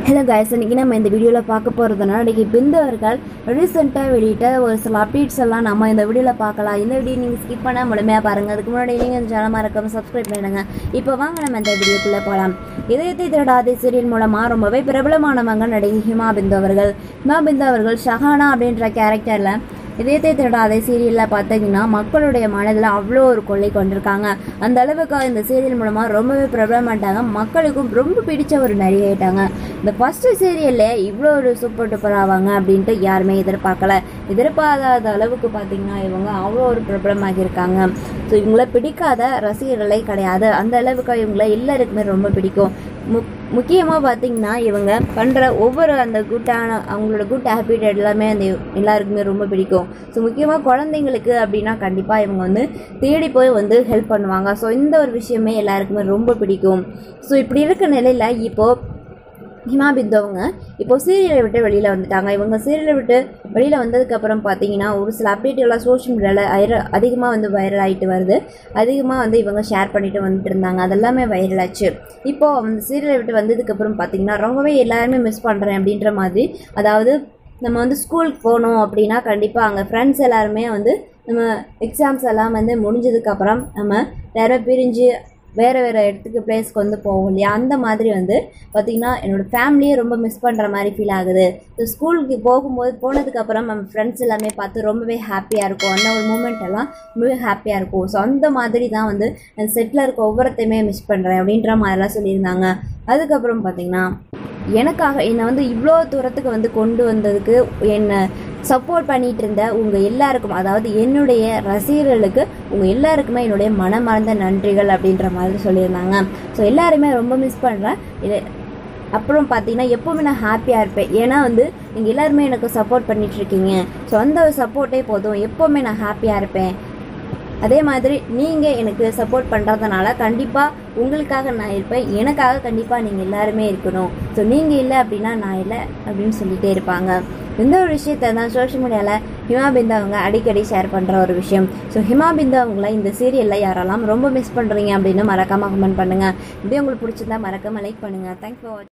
hello guys இன்னைக்கு நம்ம இந்த வீடியோவில் பார்க்க போகிறதுனா இன்றைக்கி பிந்து அவர்கள் ரீசெண்டாக வெளியிட்ட ஒரு சில அப்டேட்ஸ் எல்லாம் நம்ம இந்த வீடியோவில் பார்க்கலாம் இந்த வீடியோ நீங்கள் ஸ்கிப் பண்ண முழுமையாக பாருங்கள் அதுக்கு முன்னாடி நீங்கள் இந்த சேனல் மறக்காம சப்ஸ்கிரைப் பண்ணிடுங்க இப்போ வாங்க நம்ம இந்த வீடியோக்குள்ளே போகலாம் இதயத்தை திருடாதே சீரியல் மூலமாக ரொம்பவே பிரபலமானவங்க நடிகை ஹிமா பிந்து அவர்கள் ஹிமா பிந்து அவர்கள் ஷஹானா அப்படின்ற கேரக்டரில் இதயத்தை திருடாதே சீரியலில் பார்த்தீங்கன்னா மக்களுடைய மனதில் அவ்வளோ ஒரு கொள்ளை கொண்டிருக்காங்க அந்த அளவுக்கு இந்த சீரியல் மூலமாக ரொம்பவே பிரபலமாட்டாங்க மக்களுக்கும் ரொம்ப பிடிச்ச ஒரு நடிகை ஆயிட்டாங்க இந்த ஃபஸ்ட்டு சீரியல்லே இவ்வளோ ஒரு சூப்பர் டூப்பர் ஆவாங்க அப்படின்ட்டு யாருமே எதிர்பார்க்கல எதிர்பாராத அளவுக்கு பார்த்தீங்கன்னா இவங்க அவ்வளோ ஒரு பிரபலமாகி இருக்காங்க ஸோ இவங்கள பிடிக்காத ரசிகர்களே கிடையாது அந்த அளவுக்கு இவங்கள எல்லாருக்குமே ரொம்ப பிடிக்கும் முக் முக்கியமாக பார்த்தீங்கன்னா இவங்க பண்ணுற ஒவ்வொரு அந்த குட்டான அவங்களோட குட் ஹேபிட் எல்லாமே அந்த எல்லாருக்குமே ரொம்ப பிடிக்கும் ஸோ முக்கியமாக குழந்தைங்களுக்கு அப்படின்னா கண்டிப்பாக இவங்க வந்து தேடி போய் வந்து ஹெல்ப் பண்ணுவாங்க ஸோ இந்த ஒரு விஷயமே எல்லாருக்குமே ரொம்ப பிடிக்கும் ஸோ இப்படி இருக்க நிலையில் இப்போது ஹிமா பிந்து அவங்க இப்போ சீரியலை விட்டு வெளியில் வந்துட்டாங்க இவங்க சீரியலை விட்டு வெளியில் வந்ததுக்கப்புறம் பார்த்தீங்கன்னா ஒரு சில அப்டேட் எல்லாம் சோஷியல் மீடியாவில் ஐர அதிகமாக வந்து வைரல் ஆகிட்டு வருது அதிகமாக வந்து இவங்க ஷேர் பண்ணிட்டு வந்துட்டு இருந்தாங்க அதெல்லாமே வைரல் ஆச்சு இப்போது அந்த சீரியலை விட்டு வந்ததுக்கப்புறம் பார்த்தீங்கன்னா ரொம்பவே எல்லாருமே மிஸ் பண்ணுறேன் அப்படின்ற மாதிரி அதாவது நம்ம வந்து ஸ்கூலுக்கு போனோம் அப்படின்னா கண்டிப்பாக அங்கே ஃப்ரெண்ட்ஸ் எல்லாருமே வந்து நம்ம எக்ஸாம்ஸ் எல்லாம் வந்து முடிஞ்சதுக்கப்புறம் நம்ம யாரும் பிரிஞ்சு வேறு வேறு இடத்துக்கு பிளேஸ்க்கு வந்து போவோம் இல்லையா அந்த மாதிரி வந்து பார்த்திங்கன்னா என்னோடய ஃபேமிலியே ரொம்ப மிஸ் பண்ணுற மாதிரி ஃபீல் ஆகுது ஸோ ஸ்கூலுக்கு போகும்போது போனதுக்கப்புறம் நம்ம ஃப்ரெண்ட்ஸ் எல்லாமே பார்த்து ரொம்பவே ஹாப்பியாக இருக்கும் அந்த ஒரு மூமெண்ட் எல்லாம் ரொம்பவே ஹாப்பியாக இருக்கும் ஸோ அந்த மாதிரி தான் வந்து செட்டில் இருக்க ஒவ்வொருத்தையுமே மிஸ் பண்ணுறேன் அப்படின்ற மாதிரிலாம் சொல்லியிருந்தாங்க அதுக்கப்புறம் பார்த்திங்கன்னா எனக்காக என்னை வந்து இவ்வளோ தூரத்துக்கு வந்து கொண்டு வந்ததுக்கு என்னை சப்போர்ட் பண்ணிட்டு இருந்த உங்கள் எல்லாருக்கும் அதாவது என்னுடைய ரசிகர்களுக்கு உங்கள் எல்லாருக்குமே என்னுடைய மனமார்ந்த நன்றிகள் அப்படின்ற மாதிரி சொல்லியிருந்தாங்க ஸோ எல்லாருமே ரொம்ப மிஸ் பண்ணுறேன் இது அப்புறம் பார்த்தீங்கன்னா எப்போவுமே நான் ஹாப்பியாக இருப்பேன் ஏன்னா வந்து நீங்கள் எல்லாருமே எனக்கு சப்போர்ட் பண்ணிகிட்ருக்கீங்க ஸோ அந்த ஒரு சப்போர்ட்டே போதும் எப்போவுமே நான் ஹாப்பியாக இருப்பேன் அதே மாதிரி நீங்கள் எனக்கு சப்போர்ட் பண்ணுறதுனால கண்டிப்பாக உங்களுக்காக நான் இருப்பேன் எனக்காக கண்டிப்பாக நீங்கள் எல்லாருமே இருக்கணும் ஸோ நீங்கள் இல்லை அப்படின்னா நான் இல்லை அப்படின்னு சொல்லிகிட்டே இருப்பாங்க இந்த ஒரு விஷயத்த தான் சோஷியல் மீடியாவில் ஹிமா பிந்து அவங்க அடிக்கடி ஷேர் பண்ணுற ஒரு விஷயம் ஸோ ஹிமா பிந்து அவங்கள இந்த சீரியலில் யாரெல்லாம் ரொம்ப மிஸ் பண்ணுறீங்க அப்படின்னு மறக்காமல் கமெண்ட் பண்ணுங்கள் இப்படி உங்களுக்கு பிடிச்சிருந்தா மறக்காமல் லைக் பண்ணுங்கள் தேங்க்ஸ் ஃபார் வாட்சிங்